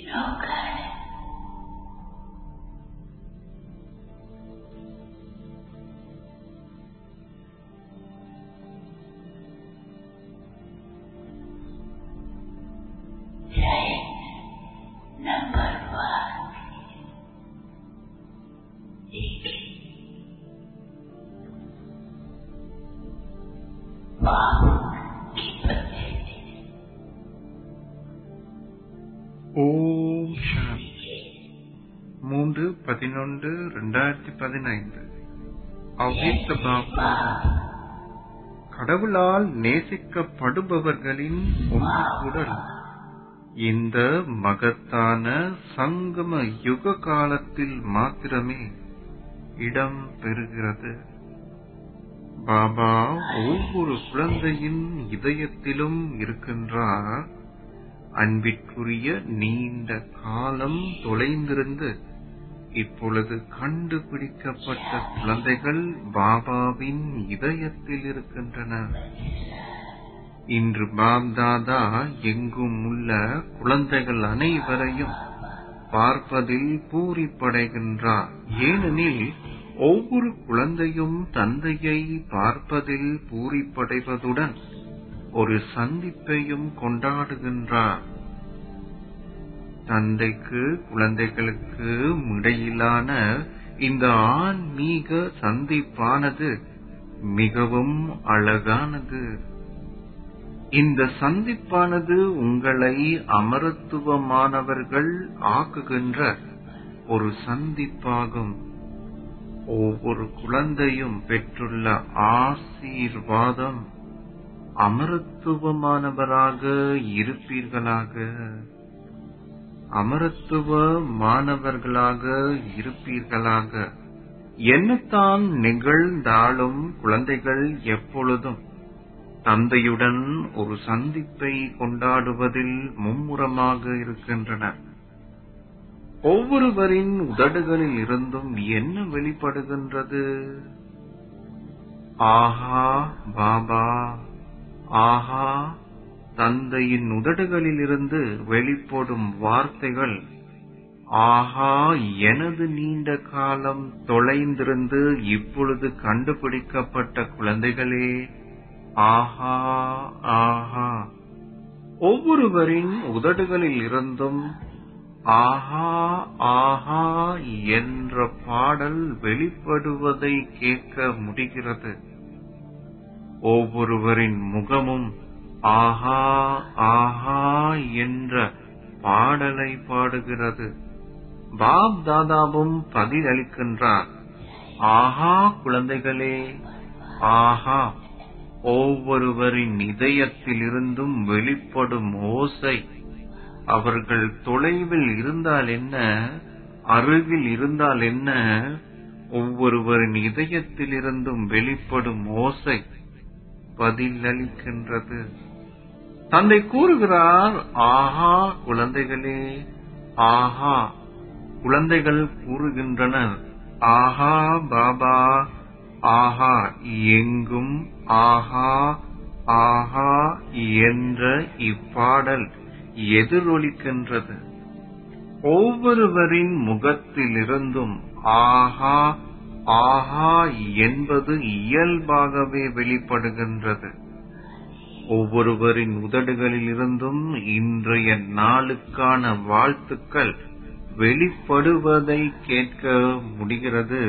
ஓம் சாந்தி மூன்று பதினொன்று ரெண்டாயிரத்தி பதினைந்து அவ்வியக்த பாபா கடவுளால் நேசிக்கப்படுபவர்களின் ஒன்றுகூடல் இந்த மகத்தான சங்கம யுக காலத்தில் மாத்திரமே இடம் பெறுகிறது பாபா ஒவ்வொரு குழந்தையின் இதயத்திலும் இருக்கின்றார் அன்பிற்குரிய நீண்ட காலம் தொலைந்திருந்து இப்பொழுது கண்டுபிடிக்கப்பட்ட குழந்தைகள் பாபாவின் இதயத்தில் இருக்கின்றன இன்று பாப்தாதா எங்கும் உள்ள குழந்தைகள் அனைவரையும் பார்ப்பதில் பூரிப்படைகின்றார் ஏனெனில் ஒவ்வொரு குழந்தையும் தந்தையை பார்ப்பதில் பூரிப்படைவதுடன் ஒரு சந்திப்பையும் கொண்டாடுகின்றார் தந்தைக்கு குழந்தைகளுக்கு இடையிலான இந்த ஆன்மீக சந்திப்பானது மிகவும் அழகானது இந்த சந்திப்பானது உங்களை அமரத்துவமானவர்கள் ஆக்குகின்ற ஒரு சந்திப்பாகும் ஒவ்வொரு குழந்தையும் பெற்றுள்ள ஆசீர்வாதம் அமரத்துவமானவராக இருப்பீர்களாக அமரத்துவ மாணவர்களாக இருப்பீர்களாக என்னத்தான் நிகழ்ந்தாலும் குழந்தைகள் எப்பொழுதும் தந்தையுடன் ஒரு சந்திப்பை கொண்டாடுவதில் மும்முரமாக இருக்கின்றனர் ஒவ்வொருவரின் உதடுகளில் இருந்தும் என்ன வெளிப்படுகின்றது ஆஹா பாபா ஆஹா தந்தையின் உதடுகளிலிருந்து வெளிப்படும் வார்த்தைகள் ஆஹா எனது நீண்ட காலம் தொலைந்திருந்து இப்பொழுது கண்டுபிடிக்கப்பட்ட குழந்தைகளே ஆஹா ஆஹா ஒவ்வொருவரின் உதடுகளில் இருந்தும் ஆஹா ஆஹா என்ற பாடல் வெளிப்படுவதை கேட்க முடிகிறது ஒவ்வொருவரின் முகமும் ஆஹா ஆஹா என்ற பாடலை பாடுகிறது பாப் தாதாவும் பதிலளிக்கின்றார் ஆஹா குழந்தைகளே ஆஹா ஒவ்வொருவரின் இதயத்திலிருந்தும் வெளிப்படும் ஓசை அவர்கள் தொலைவில் இருந்தால் என்ன அருகில் இருந்தால் என்ன ஒவ்வொருவரின் இதயத்திலிருந்தும் வெளிப்படும் ஓசை பதிலளிக்கின்றது தந்தை கூறுகிறார் ஆஹா குழந்தைகளே ஆஹா குழந்தைகள் கூறுகின்றனர் ஆஹா பாபா ஆஹா எங்கும் ஆஹா ஆஹா என்ற இப்பாடல் எதிரொலிக்கின்றது ஒவ்வொருவரின் முகத்திலிருந்தும் ஆஹா ஆஹா என்பது இயல்பாகவே வெளிப்படுகின்றது ஒவ்வொருவரின் உதடுகளில் இருந்தும் இன்றைய நாளுக்கான வாழ்த்துக்கள் வெளிப்படுவதை கேட்க முடிகிறது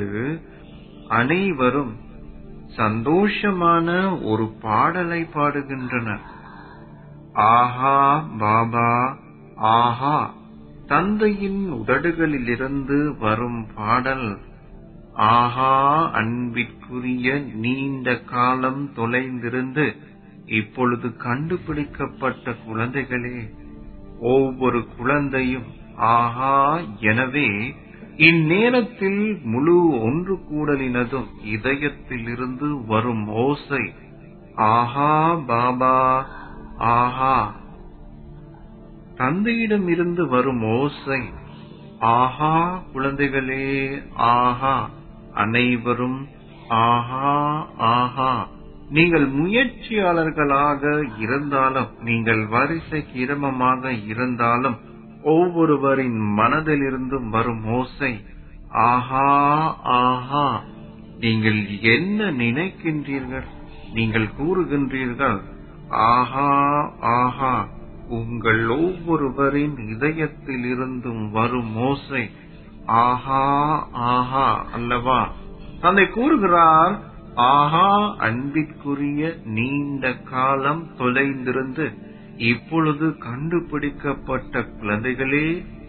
அனைவரும் சந்தோஷமான ஒரு பாடலை பாடுகின்றனர் ஆஹா பாபா ஆஹா தந்தையின் உதடுகளிலிருந்து வரும் பாடல் ஆஹா அன்பிற்குரிய நீண்ட காலம் தொலைந்திருந்து இப்பொழுது கண்டுபிடிக்கப்பட்ட குழந்தைகளே ஒவ்வொரு குழந்தையும் ஆஹா எனவே இந்நேரத்தில் முழு ஒன்று கூடலினதும் இதயத்திலிருந்து வரும் ஓசை ஆஹா பாபா ஆஹா தந்தையிடம் இருந்து வரும் ஓசை ஆஹா குழந்தைகளே ஆஹா அனைவரும் ஆஹா ஆஹா நீங்கள் முயற்சியாளர்களாக இருந்தாலும் நீங்கள் வரிசை கிரமமாக இருந்தாலும் ஒவ்வொருவரின் மனதிலிருந்தும் வரும் ஓசை ஆஹா ஆஹா நீங்கள் என்ன நினைக்கின்றீர்கள் நீங்கள் கூறுகின்றீர்கள் ஆஹா ஆஹா உங்கள் ஒவ்வொருவரின் இதயத்தில் இருந்தும் வரும் ஓசை ஆஹா ஆஹா அல்லவா தந்தை கூறுகிறார் ஆஹா அன்பிற்குரிய நீண்ட காலம் தொலைந்திருந்து இப்பொழுது கண்டுபிடிக்கப்பட்ட குழந்தைகளே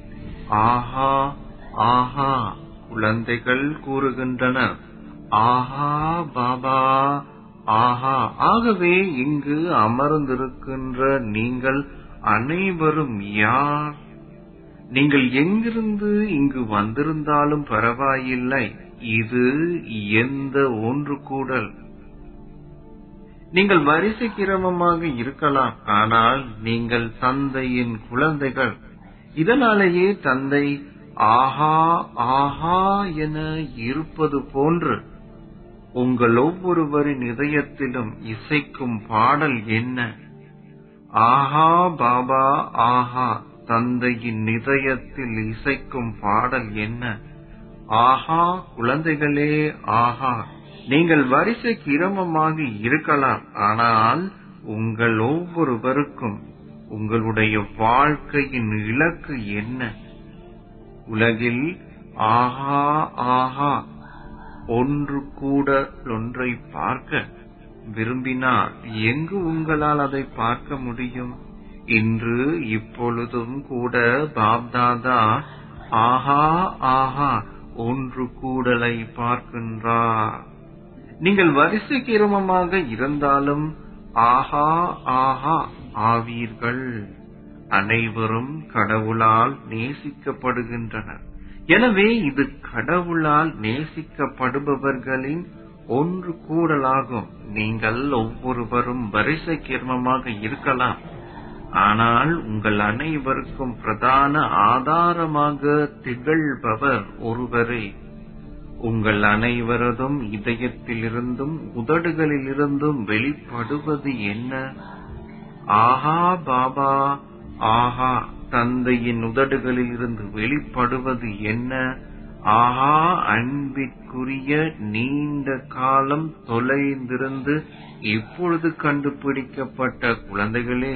ஆஹா ஆஹா குழந்தைகள் கூறுகின்றனர் ஆஹா பாபா ஆஹா ஆகவே இங்கு அமர்ந்திருக்கின்ற நீங்கள் அனைவரும் யார் நீங்கள் எங்கிருந்து இங்கு வந்திருந்தாலும் பரவாயில்லை இது எந்த ஒன்று கூடல் நீங்கள் வரிசை கிரமமாக இருக்கலாம் ஆனால் நீங்கள் தந்தையின் குழந்தைகள் இதனாலேயே தந்தை ஆஹா ஆஹா என இருப்பது போன்று உங்கள் ஒவ்வொருவரின் இதயத்திலும் இசைக்கும் பாடல் என்ன ஆஹா பாபா ஆஹா தந்தையின் இதயத்தில் இசைக்கும் பாடல் என்ன ஆஹா குழந்தைகளே ஆஹா நீங்கள் வரிசை கிரமமாக இருக்கலாம் ஆனால் உங்கள் ஒவ்வொருவருக்கும் உங்களுடைய வாழ்க்கையின் இலக்கு என்ன உலகில் ஆஹா ஆஹா ஒன்று கூட ஒன்றை பார்க்க விரும்பினால் எங்கு உங்களால் அதை பார்க்க முடியும் இன்று இப்பொழுதும் கூட பாப்தாதா ஆஹா ஆஹா ஒன்று கூடலை பார்க்கின்றார் நீங்கள் வரிசை கிரமமாக இருந்தாலும் ஆஹா ஆஹா ஆவீர்கள் அனைவரும் கடவுளால் நேசிக்கப்படுகின்றனர் எனவே இது கடவுளால் நேசிக்கப்படுபவர்களின் ஒன்று கூடலாகும் நீங்கள் ஒவ்வொருவரும் வரிசை கிரமமாக இருக்கலாம் ஆனால் உங்கள் அனைவருக்கும் பிரதான ஆதாரமாக திகழ்பவர் ஒருவரே உங்கள் அனைவரதும் இதயத்திலிருந்தும் உதடுகளிலிருந்தும் வெளிப்படுவது என்ன ஆஹா பாபா ஆஹா தந்தையின் உதடுகளில் இருந்து வெளிப்படுவது என்ன ஆஹா அன்பிற்குரிய நீண்ட காலம் தொலைந்திருந்து இப்பொழுது கண்டுபிடிக்கப்பட்ட குழந்தைகளே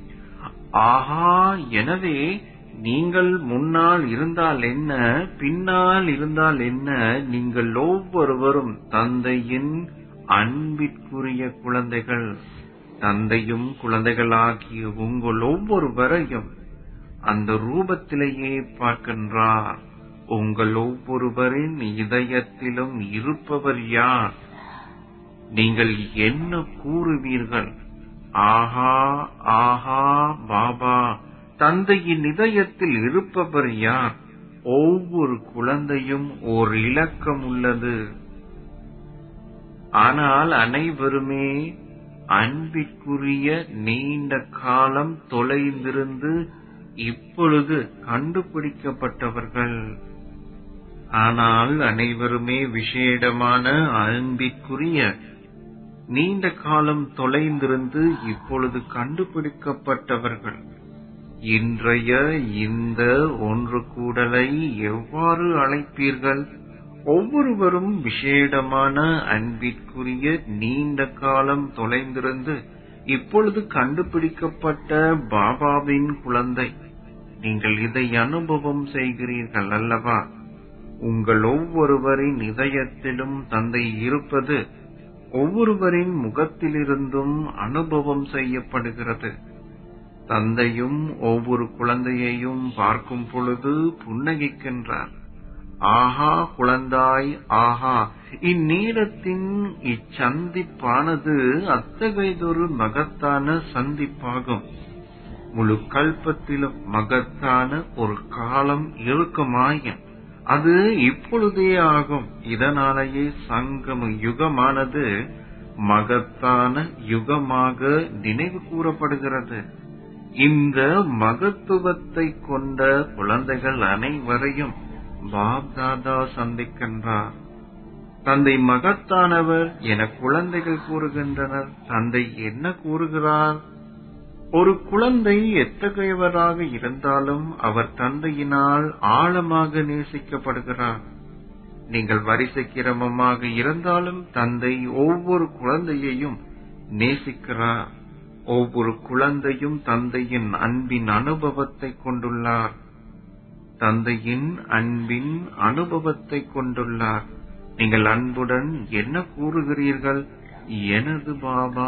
ஆஹா எனவே நீங்கள் முன்னால் இருந்தால் என்ன பின்னால் இருந்தால் என்ன நீங்கள் ஒவ்வொருவரும் தந்தையின் அன்பிற்குரிய குழந்தைகள் தந்தையும் குழந்தைகளாகிய உங்கள் ஒவ்வொருவரையும் அந்த ரூபத்திலேயே பார்க்கின்றார் உங்கள் ஒவ்வொருவரின் இதயத்திலும் இருப்பவர் யார் நீங்கள் என்ன கூறுவீர்கள் ஆஹா ஆஹா பாபா தந்தையின் இதயத்தில் இருப்பவர் யார் ஒவ்வொரு குழந்தையும் ஓர் இலக்கம் உள்ளது ஆனால் அனைவருமே அன்பிற்குரிய நீண்ட காலம் தொலைந்திருந்து இப்பொழுது கண்டுபிடிக்கப்பட்டவர்கள் ஆனால் அனைவருமே விசேடமான அன்பிற்குரிய நீண்ட காலம் தொலைந்திருந்து இப்பொழுது கண்டுபிடிக்கப்பட்டவர்கள் இன்றைய இந்த ஒன்று கூடலை எவ்வாறு அழைப்பீர்கள் ஒவ்வொருவரும் விசேடமான அன்பிற்குரிய நீண்ட காலம் தொலைந்திருந்து இப்பொழுது கண்டுபிடிக்கப்பட்ட பாபாவின் குழந்தை நீங்கள் இதை அனுபவம் செய்கிறீர்கள் அல்லவா உங்கள் ஒவ்வொருவரின் இதயத்திலும் தந்தை இருப்பது ஒவ்வொருவரின் முகத்திலிருந்தும் அனுபவம் செய்யப்படுகிறது தந்தையும் ஒவ்வொரு குழந்தையையும் பார்க்கும் பொழுது புன்னகிக்கின்றார் ஆஹா குழந்தாய் ஆஹா இந்நேரத்தின் இச்சந்திப்பானது அத்தகையதொரு மகத்தான சந்திப்பாகும் முழு கல்பத்திலும் மகத்தான ஒரு காலம் இருக்குமாயின் அது இப்பொழுதே ஆகும் இதனாலேயே சங்கம யுகமானது மகத்தான யுகமாக நினைவு கூறப்படுகிறது இந்த மகத்துவத்தை கொண்ட குழந்தைகள் அனைவரையும் பாப்தாதா சந்திக்கின்றார் தந்தை மகத்தானவர் என குழந்தைகள் கூறுகின்றனர் தந்தை என்ன கூறுகிறார் ஒரு குழந்தை எத்தகையவராக இருந்தாலும் அவர் தந்தையினால் ஆழமாக நேசிக்கப்படுகிறார் நீங்கள் வரிசை கிரமமாக இருந்தாலும் தந்தை ஒவ்வொரு குழந்தையையும் நேசிக்கிறார் ஒவ்வொரு குழந்தையும் தந்தையின் அன்பின் அனுபவத்தை கொண்டுள்ளார் தந்தையின் அன்பின் அனுபவத்தை கொண்டுள்ளார் நீங்கள் அன்புடன் என்ன கூறுகிறீர்கள் எனது பாபா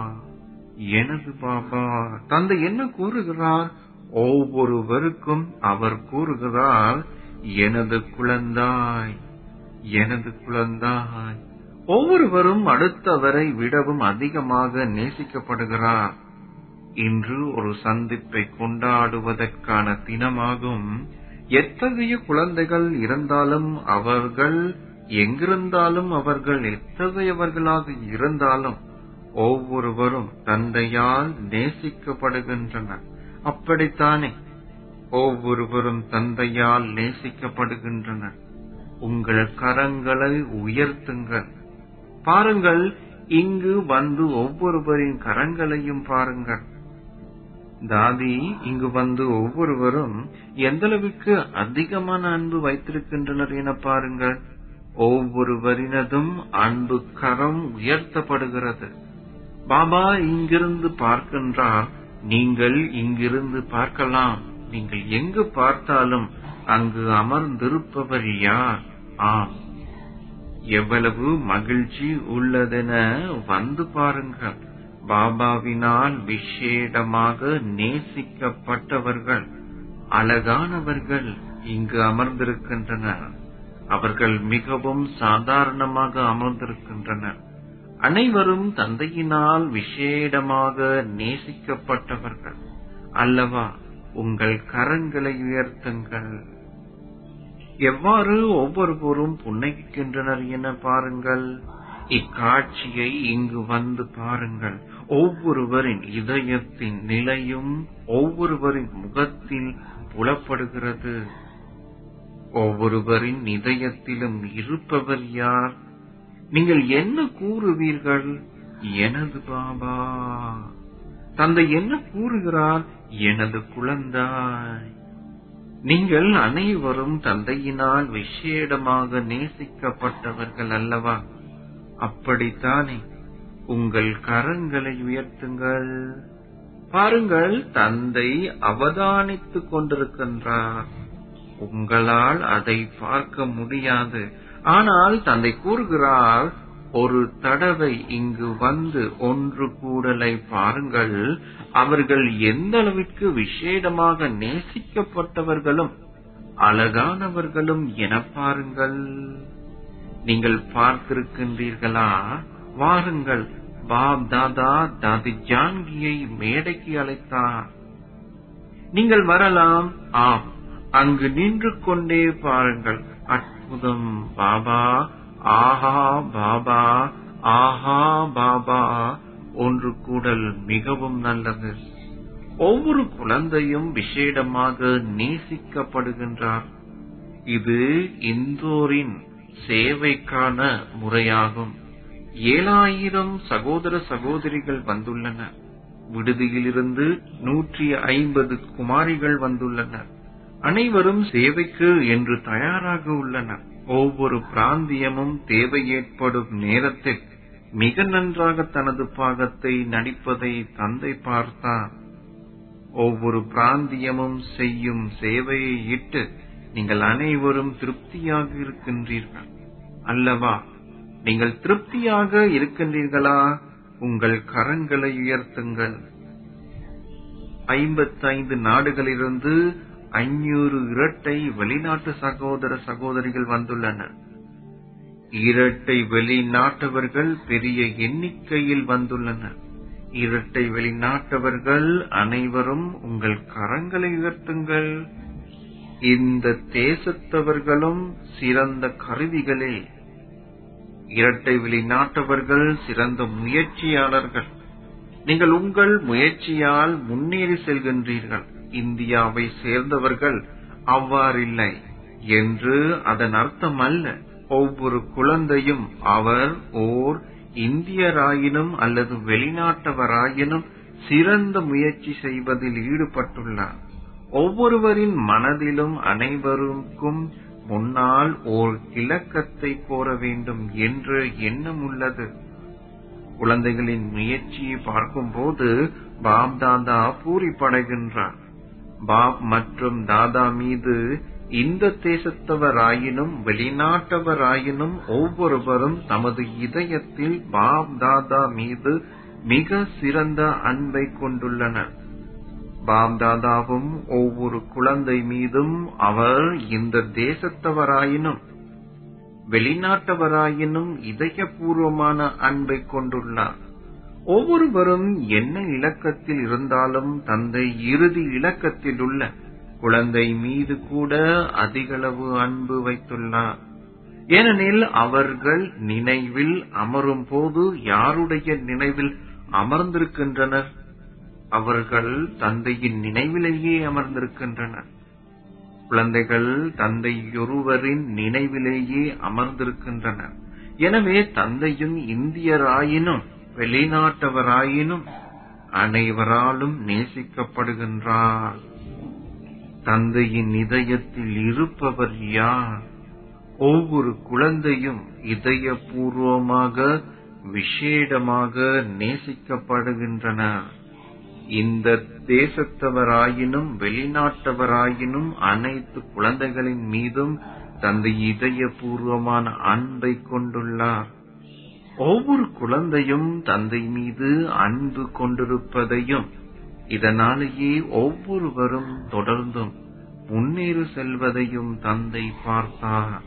எனது பாபா தந்தை என்ன கூறுகிறார் ஒவ்வொருவருக்கும் அவர் கூறுகிறார் எனது குழந்தாய் எனது குழந்தாய் ஒவ்வொருவரும் அடுத்தவரை விடவும் அதிகமாக நேசிக்கப்படுகிறார் இன்று ஒரு சந்திப்பை கொண்டாடுவதற்கான தினமாகும் எத்தகைய குழந்தைகள் இருந்தாலும் அவர்கள் எங்கிருந்தாலும் அவர்கள் எத்தகையவர்களாக இருந்தாலும் ஒவ்வொருவரும் தந்தையால் நேசிக்கப்படுகின்றனர் அப்படித்தானே ஒவ்வொருவரும் தந்தையால் நேசிக்கப்படுகின்றனர் உங்கள் கரங்களை உயர்த்துங்கள் பாருங்கள் இங்கு வந்து ஒவ்வொருவரின் கரங்களையும் பாருங்கள் தாதி இங்கு வந்து ஒவ்வொருவரும் எந்தளவுக்கு அதிகமான அன்பு வைத்திருக்கின்றனர் என பாருங்கள் ஒவ்வொருவரினதும் அன்பு கரம் உயர்த்தப்படுகிறது பாபா இங்கிருந்து பார்க்கின்றார் நீங்கள் இங்கிருந்து பார்க்கலாம் நீங்கள் எங்கு பார்த்தாலும் அங்கு அமர்ந்திருப்பவர் யார் ஆம் எவ்வளவு மகிழ்ச்சி உள்ளதென வந்து பாருங்கள் பாபாவினால் விசேடமாக நேசிக்கப்பட்டவர்கள் அழகானவர்கள் இங்கு அமர்ந்திருக்கின்றனர் அவர்கள் மிகவும் சாதாரணமாக அமர்ந்திருக்கின்றனர் அனைவரும் தந்தையினால் விசேடமாக நேசிக்கப்பட்டவர்கள் அல்லவா உங்கள் கரங்களை உயர்த்துங்கள் எவ்வாறு ஒவ்வொருவரும் புன்னகிக்கின்றனர் என பாருங்கள் இக்காட்சியை இங்கு வந்து பாருங்கள் ஒவ்வொருவரின் இதயத்தின் நிலையும் ஒவ்வொருவரின் முகத்தில் புலப்படுகிறது ஒவ்வொருவரின் இதயத்திலும் இருப்பவர் யார் நீங்கள் என்ன கூறுவீர்கள் எனது பாபா தந்தை என்ன கூறுகிறார் எனது குழந்தாய் நீங்கள் அனைவரும் தந்தையினால் விசேடமாக நேசிக்கப்பட்டவர்கள் அல்லவா அப்படித்தானே உங்கள் கரங்களை உயர்த்துங்கள் பாருங்கள் தந்தை அவதானித்துக் கொண்டிருக்கின்றார் உங்களால் அதை பார்க்க முடியாது ஆனால் தந்தை கூறுகிறார் ஒரு தடவை இங்கு வந்து ஒன்று கூடலை பாருங்கள் அவர்கள் எந்த அளவிற்கு விசேடமாக நேசிக்கப்பட்டவர்களும் அழகானவர்களும் என பாருங்கள் நீங்கள் பார்த்திருக்கின்றீர்களா வாருங்கள் பாப் தாதா தாதி ஜான்கியை மேடைக்கு அழைத்தார் நீங்கள் வரலாம் ஆம் அங்கு நின்று கொண்டே பாருங்கள் அற்புதம் பாபா ஆஹா பாபா ஆஹா பாபா ஒன்று கூடல் மிகவும் நல்லது ஒவ்வொரு குழந்தையும் விசேடமாக நேசிக்கப்படுகின்றார் இது இந்தோரின் சேவைக்கான முறையாகும் ஏழாயிரம் சகோதர சகோதரிகள் வந்துள்ளனர் விடுதியிலிருந்து நூற்றி ஐம்பது குமாரிகள் வந்துள்ளனர் அனைவரும் சேவைக்கு என்று தயாராக உள்ளனர் ஒவ்வொரு பிராந்தியமும் தேவை ஏற்படும் நேரத்தில் மிக நன்றாக தனது பாகத்தை நடிப்பதை தந்தை பார்த்தார் ஒவ்வொரு பிராந்தியமும் செய்யும் சேவையை இட்டு நீங்கள் அனைவரும் திருப்தியாக இருக்கின்றீர்கள் அல்லவா நீங்கள் திருப்தியாக இருக்கின்றீர்களா உங்கள் கரங்களை உயர்த்துங்கள் ஐம்பத்தைந்து நாடுகளிலிருந்து ஐநூறு இரட்டை வெளிநாட்டு சகோதர சகோதரிகள் வந்துள்ளனர் இரட்டை வெளிநாட்டவர்கள் பெரிய எண்ணிக்கையில் வந்துள்ளனர் இரட்டை வெளிநாட்டவர்கள் அனைவரும் உங்கள் கரங்களை உயர்த்துங்கள் இந்த தேசத்தவர்களும் சிறந்த கருவிகளே இரட்டை வெளிநாட்டவர்கள் சிறந்த முயற்சியாளர்கள் நீங்கள் உங்கள் முயற்சியால் முன்னேறி செல்கின்றீர்கள் இந்தியாவை சேர்ந்தவர்கள் அவ்வாறில்லை என்று அதன் அர்த்தம் அல்ல ஒவ்வொரு குழந்தையும் அவர் ஓர் இந்தியராயினும் அல்லது வெளிநாட்டவராயினும் சிறந்த முயற்சி செய்வதில் ஈடுபட்டுள்ளார் ஒவ்வொருவரின் மனதிலும் அனைவருக்கும் முன்னால் ஓர் இலக்கத்தை கோர வேண்டும் என்ற எண்ணம் உள்ளது குழந்தைகளின் முயற்சியை பார்க்கும்போது பாப் தாதா பூரிப்படைகின்றார் பாப் மற்றும் தாதா மீது இந்த தேசத்தவராயினும் வெளிநாட்டவராயினும் ஒவ்வொருவரும் தமது இதயத்தில் பாப் தாதா மீது மிக சிறந்த அன்பை கொண்டுள்ளனர் பாப் தாதாவும் ஒவ்வொரு குழந்தை மீதும் அவர் இந்த தேசத்தவராயினும் வெளிநாட்டவராயினும் இதயபூர்வமான அன்பை கொண்டுள்ளார் ஒவ்வொருவரும் என்ன இலக்கத்தில் இருந்தாலும் தந்தை இறுதி இலக்கத்தில் உள்ள குழந்தை மீது கூட அதிகளவு அன்பு வைத்துள்ளார் ஏனெனில் அவர்கள் நினைவில் அமரும் போது யாருடைய நினைவில் அமர்ந்திருக்கின்றனர் அவர்கள் தந்தையின் நினைவிலேயே அமர்ந்திருக்கின்றனர் குழந்தைகள் தந்தையொருவரின் நினைவிலேயே அமர்ந்திருக்கின்றனர் எனவே தந்தையும் இந்தியராயினும் வெளிநாட்டவராயினும் அனைவராலும் நேசிக்கப்படுகின்றார் தந்தையின் இதயத்தில் இருப்பவர் யார் ஒவ்வொரு குழந்தையும் இதயபூர்வமாக விசேடமாக நேசிக்கப்படுகின்றனர் இந்த தேசத்தவராயினும் வெளிநாட்டவராயினும் அனைத்து குழந்தைகளின் மீதும் தந்தை இதயபூர்வமான அன்பை கொண்டுள்ளார் ஒவ்வொரு குழந்தையும் தந்தை மீது அன்பு கொண்டிருப்பதையும் இதனாலேயே ஒவ்வொருவரும் தொடர்ந்தும் முன்னேறி செல்வதையும் தந்தை பார்த்தார்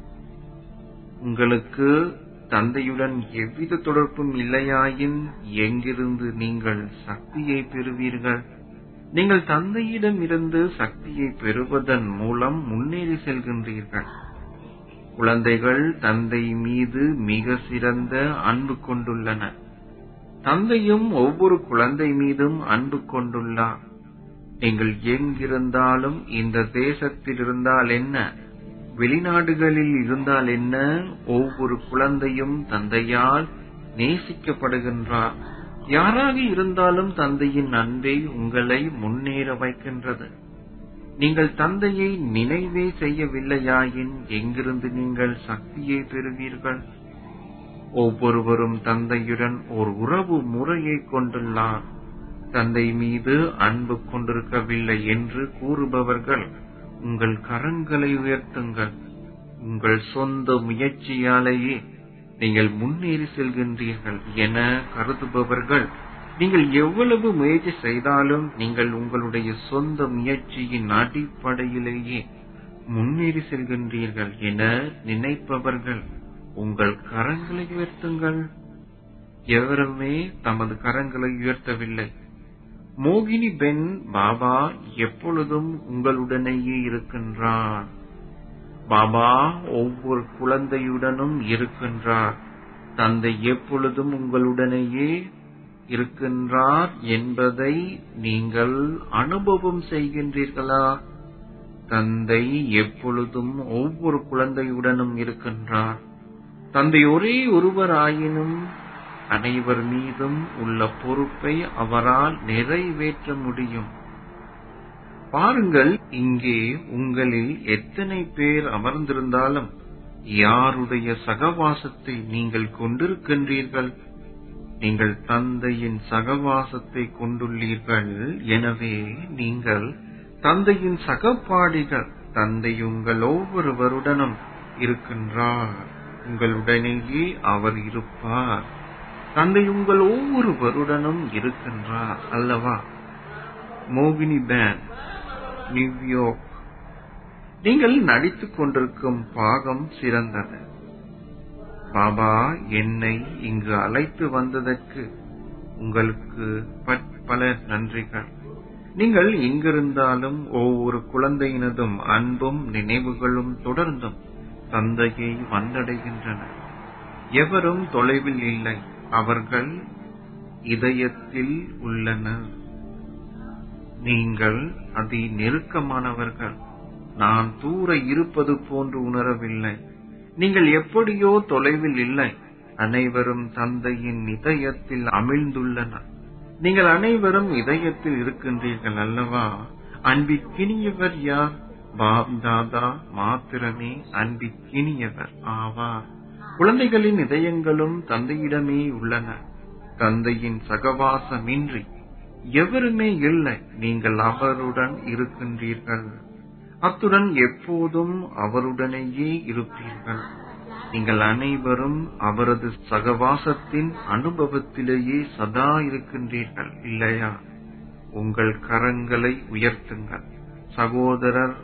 உங்களுக்கு தந்தையுடன் எவ்வித தொடர்பும் இல்லையாயின் எங்கிருந்து நீங்கள் சக்தியை பெறுவீர்கள் நீங்கள் தந்தையிடம் இருந்து சக்தியை பெறுவதன் மூலம் முன்னேறி செல்கின்றீர்கள் குழந்தைகள் தந்தை மீது மிக சிறந்த அன்பு கொண்டுள்ளனர் தந்தையும் ஒவ்வொரு குழந்தை மீதும் அன்பு கொண்டுள்ளார் நீங்கள் எங்கிருந்தாலும் இந்த தேசத்தில் இருந்தால் என்ன வெளிநாடுகளில் இருந்தால் என்ன ஒவ்வொரு குழந்தையும் தந்தையால் நேசிக்கப்படுகின்றார் யாராக இருந்தாலும் தந்தையின் அன்பே உங்களை முன்னேற வைக்கின்றது நீங்கள் தந்தையை நினைவே செய்யவில்லையாயின் எங்கிருந்து நீங்கள் சக்தியை பெறுவீர்கள் ஒவ்வொருவரும் தந்தையுடன் ஒரு உறவு முறையை கொண்டுள்ளார் தந்தை மீது அன்பு கொண்டிருக்கவில்லை என்று கூறுபவர்கள் உங்கள் கரங்களை உயர்த்துங்கள் உங்கள் சொந்த முயற்சியாலேயே நீங்கள் முன்னேறி செல்கின்றீர்கள் என கருதுபவர்கள் நீங்கள் எவ்வளவு முயற்சி செய்தாலும் நீங்கள் உங்களுடைய சொந்த முயற்சியின் அடிப்படையிலேயே முன்னேறி செல்கின்றீர்கள் என நினைப்பவர்கள் உங்கள் கரங்களை உயர்த்துங்கள் எவருமே தமது கரங்களை உயர்த்தவில்லை மோகினி பெண் பாபா எப்பொழுதும் உங்களுடனேயே இருக்கின்றார் பாபா ஒவ்வொரு குழந்தையுடனும் இருக்கின்றார் தந்தை எப்பொழுதும் உங்களுடனேயே இருக்கின்றார் என்பதை நீங்கள் அனுபவம் செய்கின்றீர்களா தந்தை எப்பொழுதும் ஒவ்வொரு குழந்தையுடனும் இருக்கின்றார் தந்தை ஒரே ஒருவர் ஆயினும் அனைவர் மீதும் உள்ள பொறுப்பை அவரால் நிறைவேற்ற முடியும் பாருங்கள் இங்கே உங்களில் எத்தனை பேர் அமர்ந்திருந்தாலும் யாருடைய சகவாசத்தை நீங்கள் கொண்டிருக்கின்றீர்கள் நீங்கள் தந்தையின் சகவாசத்தை கொண்டுள்ளீர்கள் எனவே நீங்கள் தந்தையின் சகப்பாடிகள் தந்தை உங்கள் ஒவ்வொருவருடனும் இருக்கின்றார் உங்களுடனேயே அவர் இருப்பார் தந்தை உங்கள் ஒவ்வொருவருடனும் இருக்கின்றார் அல்லவா மோகினி பேன் நியூயார்க் நீங்கள் நடித்துக் கொண்டிருக்கும் பாகம் சிறந்தது பாபா என்னை இங்கு அழைத்து வந்ததற்கு உங்களுக்கு பல நன்றிகள் நீங்கள் இங்கிருந்தாலும் ஒவ்வொரு குழந்தையினதும் அன்பும் நினைவுகளும் தொடர்ந்தும் தந்தையை வந்தடைகின்றன எவரும் தொலைவில் இல்லை அவர்கள் இதயத்தில் உள்ளனர் நீங்கள் அதி நெருக்கமானவர்கள் நான் தூர இருப்பது போன்று உணரவில்லை நீங்கள் எப்படியோ தொலைவில் இல்லை அனைவரும் தந்தையின் இதயத்தில் அமிழ்ந்துள்ளனர் நீங்கள் அனைவரும் இதயத்தில் இருக்கின்றீர்கள் அல்லவா அன்பிற்கினியவர் யார் பாப் தாதா மாத்திரமே அன்பிற்கினியவர் ஆவார் குழந்தைகளின் இதயங்களும் தந்தையிடமே உள்ளன தந்தையின் சகவாசமின்றி எவருமே இல்லை நீங்கள் அவருடன் இருக்கின்றீர்கள் அத்துடன் எப்போதும் அவருடனேயே இருப்பீர்கள் நீங்கள் அனைவரும் அவரது சகவாசத்தின் அனுபவத்திலேயே சதா இருக்கின்றீர்கள் இல்லையா உங்கள் கரங்களை உயர்த்துங்கள் சகோதரர்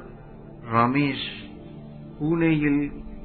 ரமேஷ் பூனேயில்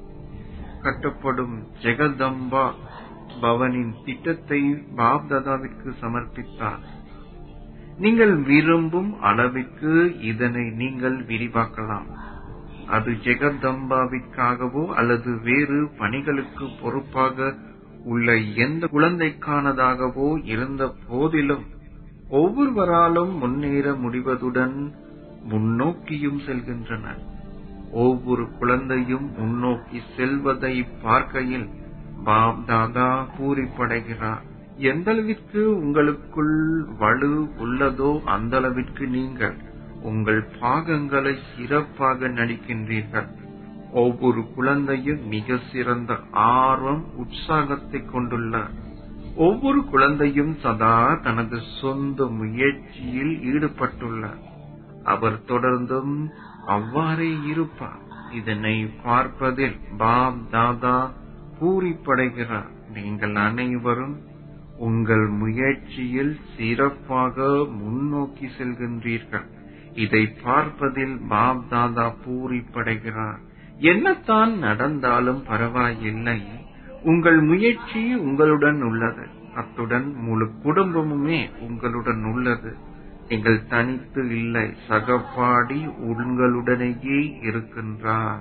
கட்டப்படும் ஜெகதம்பா பவனின் திட்டத்தை பாப்தாதாவிற்கு சமர்ப்பித்தார் நீங்கள் விரும்பும் அளவிற்கு இதனை நீங்கள் விரிவாக்கலாம் அது ஜெகதம்பாவிற்காகவோ அல்லது வேறு பணிகளுக்கு பொறுப்பாக உள்ள எந்த குழந்தைக்கானதாகவோ இருந்த போதிலும் ஒவ்வொருவராலும் முன்னேற முடிவதுடன் முன்னோக்கியும் செல்கின்றனர் ஒவ்வொரு குழந்தையும் முன்னோக்கி செல்வதை பார்க்கையில் பாப் தாதா பூரிப்படைகிறார் எந்த அளவிற்கு உங்களுக்குள் வலு உள்ளதோ அந்த அளவிற்கு நீங்கள் உங்கள் பாகங்களை சிறப்பாக நடிக்கின்றீர்கள் ஒவ்வொரு குழந்தையும் மிக சிறந்த ஆர்வம் உற்சாகத்தை கொண்டுள்ளார் ஒவ்வொரு குழந்தையும் சதா தனது சொந்த முயற்சியில் ஈடுபட்டுள்ளார் அவர் தொடர்ந்தும் அவ்வாறே இருப்பார் இதனை பார்ப்பதில் பாப் தாதா பூரிப்படைகிறார் நீங்கள் அனைவரும் உங்கள் முயற்சியில் சிறப்பாக முன்னோக்கி செல்கின்றீர்கள் இதை பார்ப்பதில் பாப் தாதா பூரிப்படைகிறார் என்னத்தான் நடந்தாலும் பரவாயில்லை உங்கள் முயற்சி உங்களுடன் உள்ளது அத்துடன் முழு குடும்பமுமே உங்களுடன் உள்ளது நீங்கள் தனித்து இல்லை சகப்பாடி உங்களுடனேயே இருக்கின்றார்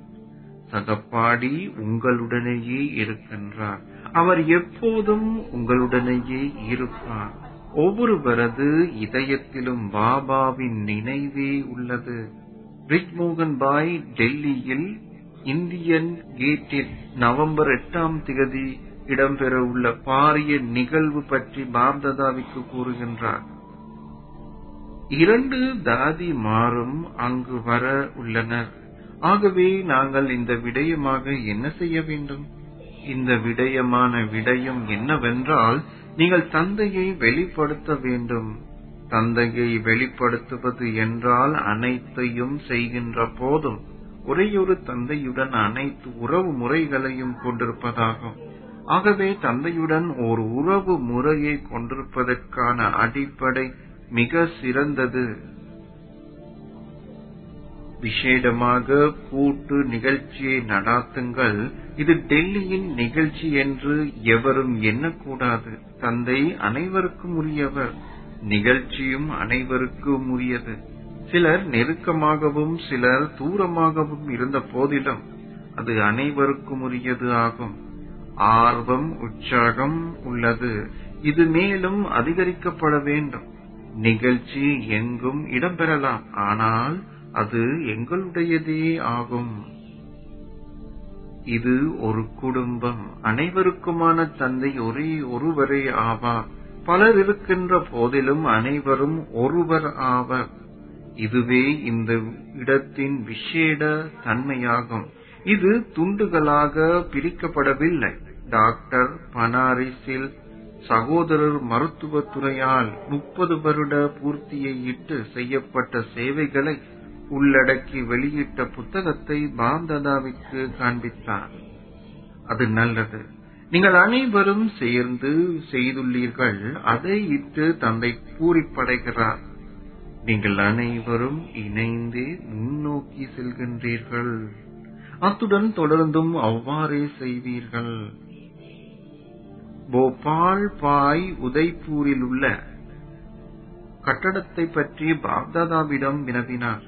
சகப்பாடி உங்களுடனேயே இருக்கின்றார் அவர் எப்போதும் உங்களுடனேயே இருப்பார் ஒவ்வொருவரது இதயத்திலும் பாபாவின் நினைவே உள்ளது பிரிஜ்மோகன் பாய் டெல்லியில் இந்தியன் கேட்டில் நவம்பர் எட்டாம் திகதி இடம்பெற உள்ள பாரிய நிகழ்வு பற்றி பாப்தாதாவிற்கு கூறுகின்றார் இரண்டு தாதி மாறும் அங்கு வர உள்ளனர் ஆகவே நாங்கள் இந்த விடயமாக என்ன செய்ய வேண்டும் இந்த விடயமான விடயம் என்னவென்றால் நீங்கள் தந்தையை வெளிப்படுத்த வேண்டும் தந்தையை வெளிப்படுத்துவது என்றால் அனைத்தையும் செய்கின்ற போதும் ஒரேயொரு தந்தையுடன் அனைத்து உறவு முறைகளையும் கொண்டிருப்பதாகும் ஆகவே தந்தையுடன் ஒரு உறவு முறையை கொண்டிருப்பதற்கான அடிப்படை மிக சிறந்தது விசேடமாக கூட்டு நிகழ்ச்சியை நடாத்துங்கள் இது டெல்லியின் நிகழ்ச்சி என்று எவரும் எண்ணக்கூடாது தந்தை அனைவருக்கும் உரியவர் நிகழ்ச்சியும் அனைவருக்கும் உரியது சிலர் நெருக்கமாகவும் சிலர் தூரமாகவும் இருந்த போதிலும் அது அனைவருக்கும் உரியது ஆகும் ஆர்வம் உற்சாகம் உள்ளது இது மேலும் அதிகரிக்கப்பட வேண்டும் நிகழ்ச்சி எங்கும் இடம்பெறலாம் ஆனால் அது எங்களுடையதே ஆகும் இது ஒரு குடும்பம் அனைவருக்குமான தந்தை ஒரே ஒருவரே ஆவார் பலர் இருக்கின்ற போதிலும் அனைவரும் ஒருவர் ஆவர் இதுவே இந்த இடத்தின் விசேட தன்மையாகும் இது துண்டுகளாக பிரிக்கப்படவில்லை டாக்டர் பனாரிஸில் சகோதரர் மருத்துவத் துறையால் முப்பது வருட பூர்த்தியை இட்டு செய்யப்பட்ட சேவைகளை உள்ளடக்கி வெளியிட்ட புத்தகத்தை பாப்தாதாவிற்கு காண்பித்தார் அது நல்லது நீங்கள் அனைவரும் சேர்ந்து செய்துள்ளீர்கள் அதை இட்டு தந்தை பூரிப்படைகிறார் நீங்கள் அனைவரும் இணைந்து முன்னோக்கி செல்கின்றீர்கள் அத்துடன் தொடர்ந்தும் அவ்வாறே செய்வீர்கள் போபால் பாய் உதய்பூரில் உள்ள கட்டடத்தை பற்றி பாப்தாதாவிடம் வினவினார்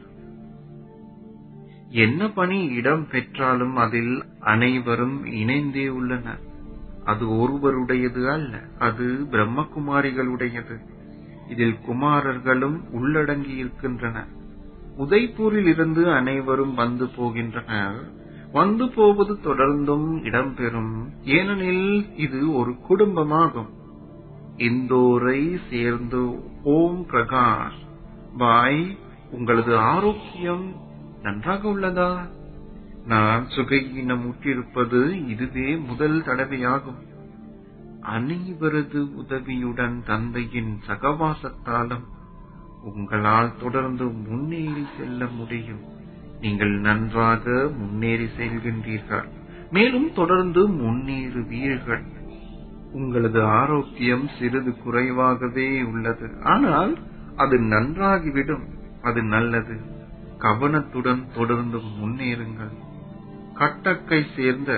என்ன பணி இடம் பெற்றாலும் அதில் அனைவரும் இணைந்தே உள்ளனர் அது ஒருவருடையது அல்ல அது பிரம்மகுமாரிகளுடையது இதில் குமாரர்களும் உள்ளடங்கி இருக்கின்றனர் உதய்பூரில் இருந்து அனைவரும் வந்து போகின்றனர் வந்து போவது தொடர்ந்தும் இடம்பெறும் ஏனெனில் இது ஒரு குடும்பமாகும் இந்தோரை சேர்ந்து ஓம் பிரகாஷ் பாய் உங்களது ஆரோக்கியம் நன்றாக உள்ளதா நான் சுகையினம் உற்றிருப்பது இதுவே முதல் தடவையாகும் அனைவரது உதவியுடன் தந்தையின் சகவாசத்தாலும் உங்களால் தொடர்ந்து முன்னேறி செல்ல முடியும் நீங்கள் நன்றாக முன்னேறி செல்கின்றீர்கள் மேலும் தொடர்ந்து முன்னேறுவீர்கள் உங்களது ஆரோக்கியம் சிறிது குறைவாகவே உள்ளது ஆனால் அது நன்றாகிவிடும் அது நல்லது கவனத்துடன் தொடர்ந்து முன்னேறுங்கள் கட்டக்கை சேர்ந்த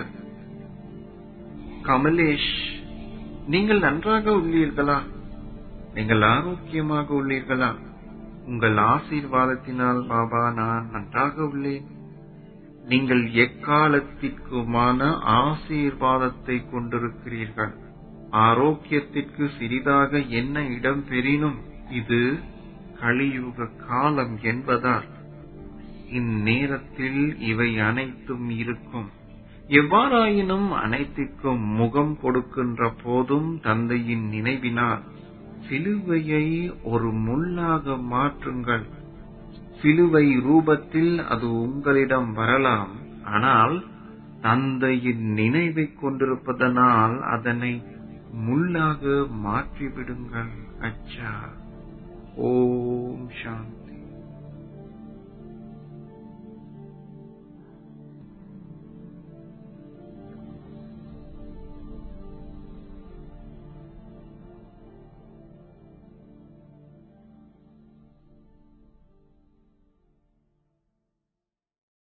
கமலேஷ் நீங்கள் நன்றாக உள்ளீர்களா நீங்கள் ஆரோக்கியமாக உள்ளீர்களா உங்கள் ஆசீர்வாதத்தினால் பாபா நான் நன்றாக உள்ளேன் நீங்கள் எக்காலத்திற்குமான ஆசீர்வாதத்தை கொண்டிருக்கிறீர்கள் ஆரோக்கியத்திற்கு சிறிதாக என்ன இடம் பெறினும் இது கலியுக காலம் என்பதால் இந்நேரத்தில் இவை அனைத்தும் இருக்கும் எவ்வாறாயினும் அனைத்திற்கும் முகம் கொடுக்கின்ற போதும் தந்தையின் நினைவினால் சிலுவையை ஒரு முள்ளாக மாற்றுங்கள் சிலுவை ரூபத்தில் அது உங்களிடம் வரலாம் ஆனால் தந்தையின் நினைவை கொண்டிருப்பதனால் அதனை முள்ளாக மாற்றிவிடுங்கள் அச்சா ஓம்